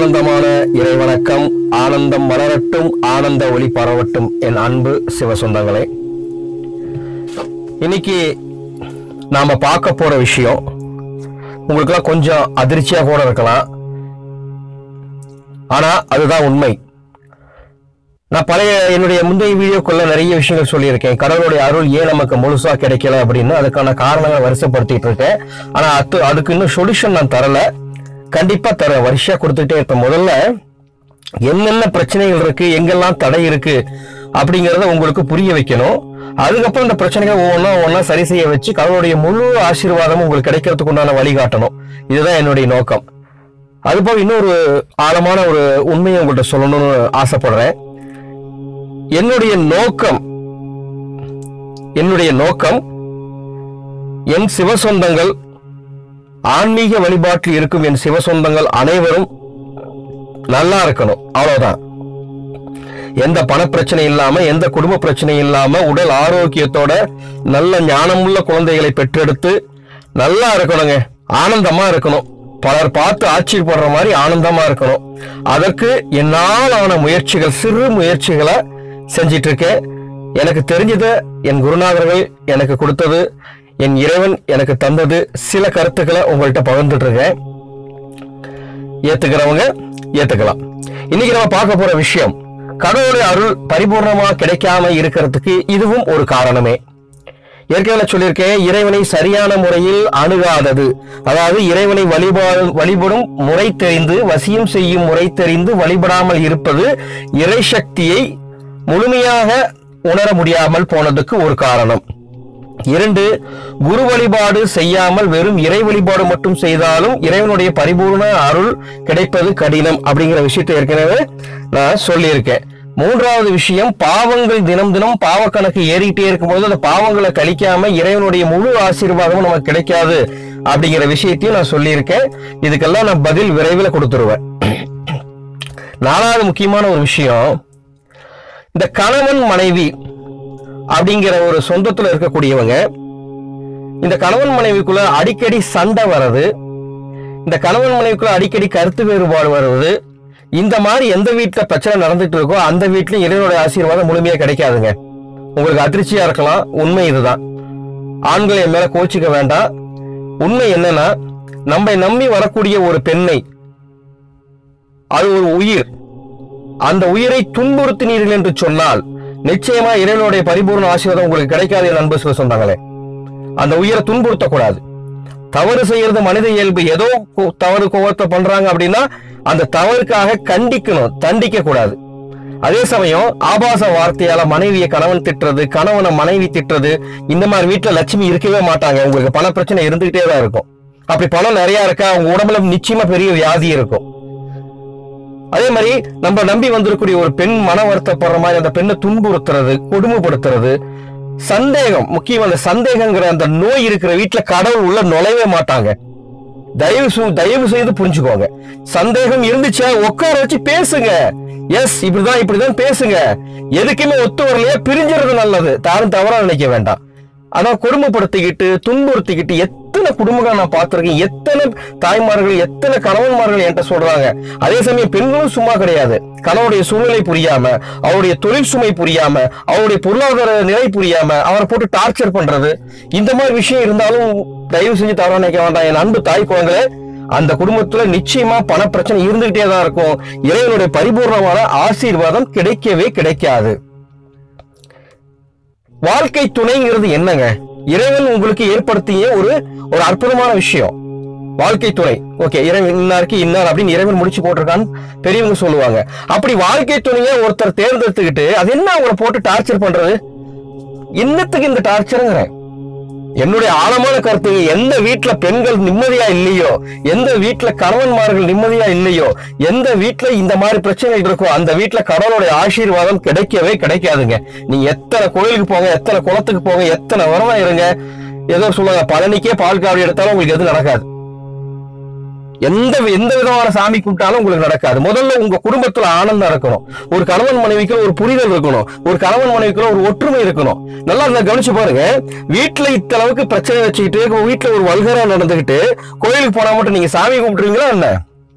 ஆனந்தமான இறைவணக்கம் ஆனந்தம் மலரட்டும் ஆனந்த ஒளி பரவட்டும் என் அன்பு சிவசொந்தங்களே இன்னைக்கு நாம பார்க்க போற விஷயம் உங்களுக்கெல்லாம் கொஞ்சம் அதிர்ச்சியா கூட இருக்கலாம் ஆனா அதுதான் உண்மை நான் பழைய என்னுடைய முந்தைய வீடியோக்குள்ள நிறைய விஷயங்கள் சொல்லியிருக்கேன் கடவுளுடைய அருள் ஏன் நமக்கு முழுசா கிடைக்கல அப்படின்னு அதுக்கான காரணங்களை வரிசைப்படுத்திட்டு இருக்கேன் ஆனா அது அதுக்கு இன்னும் சொல்யூஷன் நான் தரல கண்டிப்பா தரேன் வருஷா கொடுத்துட்டே இருப்பேன் முதல்ல என்னென்ன பிரச்சனைகள் இருக்கு எங்கெல்லாம் தடை இருக்கு அப்படிங்கறத உங்களுக்கு புரிய வைக்கணும் அதுக்கப்புறம் இந்த பிரச்சனைகள் ஒவ்வொன்றா ஒவ்வொன்றா சரி செய்ய வச்சு கடவுளுடைய முழு ஆசீர்வாதம் உங்களுக்கு கிடைக்கிறதுக்கு உண்டான வழிகாட்டணும் இதுதான் என்னுடைய நோக்கம் அதுபோக இன்னொரு ஆழமான ஒரு உண்மையை உங்கள்கிட்ட சொல்லணும்னு ஆசைப்படுறேன் என்னுடைய நோக்கம் என்னுடைய நோக்கம் என் சிவசொந்தங்கள் ஆன்மீக வழிபாட்டில் இருக்கும் என் சிவசொந்தங்கள் அனைவரும் நல்லா இருக்கணும் அவ்வளவுதான் எந்த பணப்பிரச்சனை இல்லாம எந்த குடும்ப பிரச்சனை இல்லாம உடல் ஆரோக்கியத்தோட நல்ல ஞானமுள்ள குழந்தைகளை பெற்றெடுத்து நல்லா இருக்கணுங்க ஆனந்தமா இருக்கணும் பலர் பார்த்து ஆச்சரியப்படுற மாதிரி ஆனந்தமா இருக்கணும் அதற்கு என்னால் ஆன முயற்சிகள் சிறு முயற்சிகளை செஞ்சிட்டு இருக்கேன் எனக்கு தெரிஞ்சதை என் குருநாதர்கள் எனக்கு கொடுத்தது என் இறைவன் எனக்கு தந்தது சில கருத்துக்களை உங்கள்கிட்ட பகிர்ந்துட்டு இருக்கேன் ஏத்துக்கிறவங்க ஏத்துக்கலாம் இன்னைக்கு நம்ம பார்க்க போற விஷயம் கடவுளுடைய அருள் பரிபூர்ணமா கிடைக்காம இருக்கிறதுக்கு இதுவும் ஒரு காரணமே ஏற்கனவே சொல்லியிருக்கேன் இறைவனை சரியான முறையில் அணுகாதது அதாவது இறைவனை வழிபாடு வழிபடும் முறை தெரிந்து வசியம் செய்யும் முறை தெரிந்து வழிபடாமல் இருப்பது இறை சக்தியை முழுமையாக உணர முடியாமல் போனதுக்கு ஒரு காரணம் இரண்டு குரு வழிபாடு செய்யாமல் வெறும் இறை வழிபாடு மட்டும் செய்தாலும் இறைவனுடைய பரிபூர்ண அருள் கிடைப்பது கடினம் அப்படிங்கிற விஷயத்தை ஏற்கனவே நான் சொல்லியிருக்கேன் மூன்றாவது விஷயம் பாவங்கள் தினம் தினம் பாவ கணக்கு ஏறிக்கிட்டே இருக்கும்போது அந்த பாவங்களை கழிக்காம இறைவனுடைய முழு ஆசீர்வாதமும் நமக்கு கிடைக்காது அப்படிங்கிற விஷயத்தையும் நான் சொல்லியிருக்கேன் இதுக்கெல்லாம் நான் பதில் விரைவில் கொடுத்துருவேன் நாலாவது முக்கியமான ஒரு விஷயம் இந்த கணவன் மனைவி அப்படிங்கிற ஒரு சொந்தத்துல இருக்கக்கூடியவங்க இந்த கணவன் மனைவிக்குள்ள அடிக்கடி சண்டை வர்றது இந்த கணவன் மனைவிக்குள்ள அடிக்கடி கருத்து வேறுபாடு வருவது இந்த மாதிரி எந்த வீட்டுல பிரச்சனை நடந்துட்டு இருக்கோ அந்த வீட்லயும் இறைவனுடைய ஆசீர்வாதம் முழுமையா கிடைக்காதுங்க உங்களுக்கு அதிர்ச்சியா இருக்கலாம் உண்மை இதுதான் ஆண்கள் என் மேல கோச்சிக்க வேண்டாம் உண்மை என்னன்னா நம்மை நம்பி வரக்கூடிய ஒரு பெண்ணை அது ஒரு உயிர் அந்த உயிரை துன்புறுத்தினீர்கள் என்று சொன்னால் நிச்சயமா இறைவனுடைய பரிபூர்ண ஆசீர்வாதம் உங்களுக்கு கிடைக்காது என் அன்பு சிவ சொந்தங்களே அந்த உயிரை துன்புறுத்தக்கூடாது தவறு செய்யறது மனித இயல்பு ஏதோ கோ- தவறு கோவத்தை பண்றாங்க அப்படின்னா அந்த தவறுக்காக கண்டிக்கணும் தண்டிக்க கூடாது அதே சமயம் ஆபாச வார்த்தையால மனைவியை கணவன் திட்டுறது கணவனை மனைவி திட்டுறது இந்த மாதிரி வீட்டுல லட்சுமி இருக்கவே மாட்டாங்க உங்களுக்கு பண பிரச்சனை இருந்துகிட்டே தான் இருக்கும் அப்படி பணம் நிறைய இருக்கா அவங்க உடம்புல நிச்சயமா பெரிய வியாதி இருக்கும் அதே மாதிரி நம்ம நம்பி வந்திருக்கக்கூடிய ஒரு பெண் மன வருத்தப்படுற மாதிரி அந்த பெண்ணை துன்புறுத்துறது கொடுமைப்படுத்துறது சந்தேகம் முக்கியம் அந்த சந்தேகங்கிற அந்த நோய் இருக்கிற வீட்டுல கடவுள் உள்ள நுழையவே மாட்டாங்க தயவு செய்- தயவு செய்து புரிஞ்சுக்கோங்க சந்தேகம் இருந்துச்சா உட்கார வச்சு பேசுங்க எஸ் இப்படிதான் இப்படிதான் பேசுங்க எதுக்குமே ஒத்து வரலையா பிரிஞ்சுறது நல்லது யாரும் தவறா நினைக்க வேண்டாம் ஆனா கொடுமைப்படுத்திக்கிட்டு துன்புறுத்திக்கிட்டு எத்தனை குடும்பங்கள் நான் பார்த்திருக்கேன் எத்தனை தாய்மார்கள் எத்தனை கணவன்மார்கள் என்கிட்ட சொல்றாங்க அதே சமயம் பெண்களும் சும்மா கிடையாது கணவனுடைய சூழ்நிலை புரியாம அவருடைய தொழில் சுமை புரியாம அவருடைய பொருளாதார நிலை புரியாம அவரை போட்டு டார்ச்சர் பண்றது இந்த மாதிரி விஷயம் இருந்தாலும் தயவு செஞ்சு தவறா நினைக்க வேண்டாம் என் அன்பு தாய் குழந்தைகளே அந்த குடும்பத்துல நிச்சயமா பண பிரச்சனை இருந்துகிட்டே தான் இருக்கும் இறைவனுடைய பரிபூர்ணமான ஆசீர்வாதம் கிடைக்கவே கிடைக்காது வாழ்க்கை துணைங்கிறது என்னங்க இறைவன் உங்களுக்கு ஏற்படுத்திய ஒரு ஒரு அற்புதமான விஷயம் வாழ்க்கை துணை ஓகே இறைவன் இன்னாருக்கு இன்னார் அப்படின்னு இறைவன் முடிச்சு போட்டிருக்கான்னு பெரியவங்க சொல்லுவாங்க அப்படி வாழ்க்கை துணையை ஒருத்தர் தேர்ந்தெடுத்துக்கிட்டு அது என்ன அவங்களை போட்டு டார்ச்சர் பண்றது என்னத்துக்கு இந்த டார்ச்சருங்கிறேன் என்னுடைய ஆழமான கருத்து எந்த வீட்டுல பெண்கள் நிம்மதியா இல்லையோ எந்த வீட்டுல கணவன்மார்கள் நிம்மதியா இல்லையோ எந்த வீட்டுல இந்த மாதிரி பிரச்சனைகள் இருக்கோ அந்த வீட்டுல கடவுளுடைய ஆசீர்வாதம் கிடைக்கவே கிடைக்காதுங்க நீங்க எத்தனை கோயிலுக்கு போங்க எத்தனை குளத்துக்கு போங்க எத்தனை வரமா இருங்க ஏதோ சொல்லுவாங்க பழனிக்கே பால் காவடி எடுத்தாலும் உங்களுக்கு எதுவும் நடக்காது எந்த வி- எந்த விதமான சாமி கும்பிட்டாலும் உங்களுக்கு நடக்காது முதல்ல உங்க குடும்பத்துல ஆனந்தம் இருக்கணும் ஒரு கணவன் மனைவிக்கு ஒரு புரிதல் இருக்கணும் ஒரு கணவன் மனைவிக்கு ஒரு ஒற்றுமை இருக்கணும் நல்லா இருந்தா கவனிச்சு பாருங்க வீட்டுல இத்தளவுக்கு பிரச்சனை வச்சுக்கிட்டு உங்க வீட்டுல ஒரு வல்கரா நடந்துகிட்டு கோயிலுக்கு போனா மட்டும் நீங்க சாமி கும்பிட்டுருவீங்களா என்ன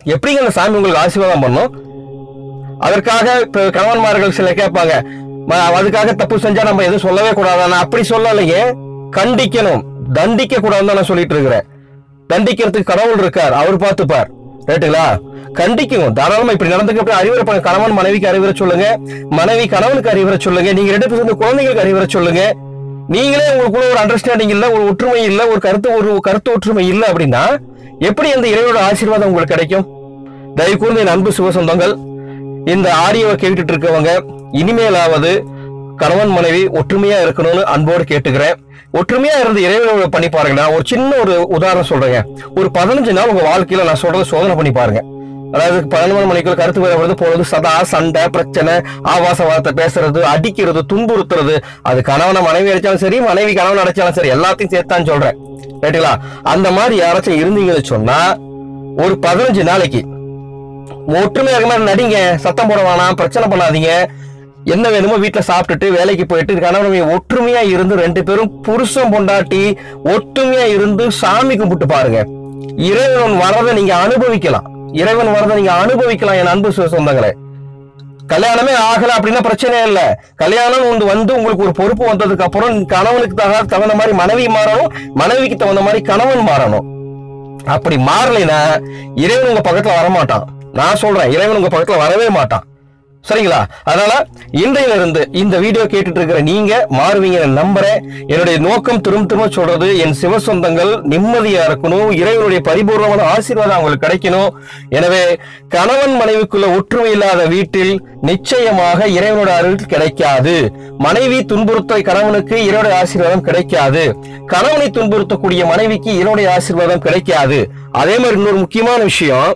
எப்படிங்க அந்த சாமி உங்களுக்கு ஆசீர்வாதம் பண்ணும் அதற்காக இப்ப கணவன்மார்கள் சில கேட்பாங்க "ம, அதுக்காக தப்பு செஞ்சா நம்ம எதுவும் சொல்லவே கூடாதா நான் அப்படி சொல்லலையே கண்டிக்கணும் தண்டிக்க கூடாதுன்னு தான் நான் சொல்லிட்டு இருக்கிறேன் தண்டிக்கிறதுக்கு கடவுள் இருக்கார் அவர் பார்த்துப்பார் ரைட்டுங்களா கண்டிக்கணும் தாராளமா இப்படி நடந்துக்க அப்படி அறிவுரை பண்ண கணவன் மனைவிக்கு அறிவுரை சொல்லுங்க மனைவி கணவனுக்கு அறிவுரை சொல்லுங்க நீங்க ரெண்டு பேரும் சேர்ந்து குழந்தைங்களுக்கு அறிவுரை சொல்லுங்க நீங்களே உங்களுக்குள்ள ஒரு அண்டர்ஸ்டாண்டிங் இல்ல ஒரு ஒற்றுமை இல்ல ஒரு கருத்து ஒரு கருத்து ஒற்றுமை இல்ல அப்படின்னா எப்படி அந்த இறைவனோட ஆசீர்வாதம் உங்களுக்கு கிடைக்கும் தயவு கூர்ந்து என் அன்பு சிவசொந்தங்கள் இந்த ஆடியோவை கேட்டுட்டு இருக்கவங்க இனிமேலாவது கணவன் மனைவி ஒற்றுமையா இருக்கணும்னு அன்போடு கேட்டுக்கிறேன் ஒற்றுமையா இருந்து இறைவனோட பண்ணி பாருங்க நான் ஒரு சின்ன ஒரு உதாரணம் சொல்றேங்க ஒரு பதினஞ்சு நாள் உங்க வாழ்க்கையில நான் சொல்றதை சோதனை பண்ணி பாருங்க அதாவது பதினொன்று மணிக்குள்ள கருத்து வேறுபடுது போறது சதா சண்டை பிரச்சனை ஆபாச வார்த்தை பேசுறது அடிக்கிறது துன்புறுத்துறது அது கணவனை மனைவி அடிச்சாலும் சரி மனைவி கணவன் அடிச்சாலும் சரி எல்லாத்தையும் சேர்த்தான் சொல்றேன் ரைட்டுங்களா அந்த மாதிரி யாராச்சும் இருந்தீங்கன்னு சொன்னா ஒரு பதினஞ்சு நாளைக்கு ஒற்றுமையாக மாதிரி நடிங்க சத்தம் போட வேணாம் பிரச்சனை பண்ணாதீங்க என்ன வேணுமோ வீட்டுல சாப்பிட்டுட்டு வேலைக்கு போயிட்டு கணவன் மனைவி ஒற்றுமையா இருந்து ரெண்டு பேரும் புருஷன் பொண்டாட்டி ஒற்றுமையா இருந்து சாமி கும்பிட்டு பாருங்க இறைவன் வரதை நீங்க அனுபவிக்கலாம் இறைவன் வரதை நீங்க அனுபவிக்கலாம் என் அன்பு சிவ சொந்தங்களே கல்யாணமே ஆகல அப்படின்னா பிரச்சனை இல்ல கல்யாணம் வந்து வந்து உங்களுக்கு ஒரு பொறுப்பு வந்ததுக்கு அப்புறம் கணவனுக்கு தக தகுந்த மாதிரி மனைவி மாறணும் மனைவிக்கு தகுந்த மாதிரி கணவன் மாறணும் அப்படி மாறலைன்னா இறைவன் உங்க பக்கத்துல வரமாட்டான் நான் சொல்றேன் இறைவன் உங்க பக்கத்துல வரவே மாட்டான் சரிங்களா அதனால இன்றையில இருந்து இந்த வீடியோ கேட்டுட்டு இருக்கிற நீங்க மாறுவீங்க நம்புறேன் என்னுடைய நோக்கம் திரும்ப திரும்ப சொல்றது என் சிவ சொந்தங்கள் நிம்மதியா இருக்கணும் இறைவனுடைய பரிபூர்ணமான ஆசீர்வாதம் அவங்களுக்கு கிடைக்கணும் எனவே கணவன் மனைவிக்குள்ள ஒற்றுமை இல்லாத வீட்டில் நிச்சயமாக இறைவனோட அருள் கிடைக்காது மனைவி துன்புறுத்த கணவனுக்கு இறைவனுடைய ஆசீர்வாதம் கிடைக்காது கணவனை துன்புறுத்தக்கூடிய மனைவிக்கு இறைவனுடைய ஆசீர்வாதம் கிடைக்காது அதே மாதிரி இன்னொரு முக்கியமான விஷயம்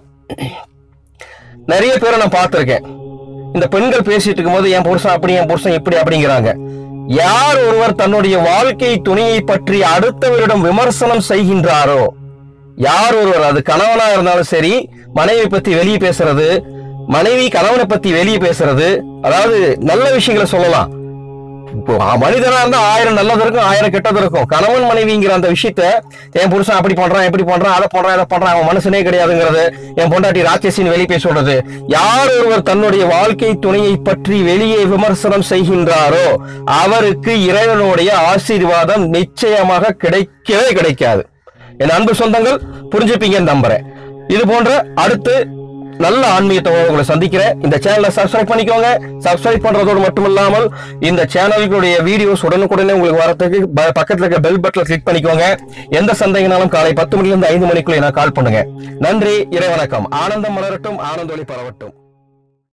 நிறைய பேரை நான் பார்த்திருக்கேன் இந்த பெண்கள் பேசிட்டு இருக்கும்போது என் புருஷன் அப்படி என் புருஷன் இப்படி அப்படிங்கிறாங்க யார் ஒருவர் தன்னுடைய வாழ்க்கை துணையை பற்றி அடுத்தவரிடம் விமர்சனம் செய்கின்றாரோ யார் ஒருவர் அது கணவனா இருந்தாலும் சரி மனைவி பத்தி வெளியே பேசுறது மனைவி கணவனை பத்தி வெளியே பேசுறது அதாவது நல்ல விஷயங்களை சொல்லலாம் இப்போ மனிதனா இருந்தா ஆயிரம் நல்லது இருக்கும் ஆயிரம் கெட்டது இருக்கும் கணவன் மனைவிங்கிற அந்த விஷயத்த என் புருஷன் அப்படி பண்றான் எப்படி பண்றான் அதை பண்றான் இதை பண்றான் அவன் மனுஷனே கிடையாதுங்கிறது என் பொண்டாட்டி ராட்சசின்னு வெளியே போய் சொல்றது யார் ஒருவர் தன்னுடைய வாழ்க்கை துணையை பற்றி வெளியே விமர்சனம் செய்கின்றாரோ அவருக்கு இறைவனுடைய ஆசீர்வாதம் நிச்சயமாக கிடைக்கவே கிடைக்காது என் அன்பு சொந்தங்கள் புரிஞ்சுப்பீங்கன்னு நம்புறேன் இது போன்ற அடுத்து நல்ல ஆன்மீகத்தோட உங்களை சந்திக்கிறேன் இந்த சேனலை சப்ஸ்கிரைப் பண்ணிக்கோங்க சப்ஸ்கிரைப் பண்றதோடு மட்டும் இல்லாமல் இந்த சேனலுடைய வீடியோஸ் உடனுக்குடனே உங்களுக்கு வரதுக்கு ப- பக்கத்துல இருக்க பெல் பட்டனை கிளிக் பண்ணிக்கோங்க எந்த சந்தேகனாலும் காலை பத்து மணில இருந்து ஐந்து மணிக்குள்ள நான் கால் பண்ணுங்க நன்றி இறைவணக்கம் ஆனந்தம் மலரட்டும் ஆனந்தொலி பரவட்டும்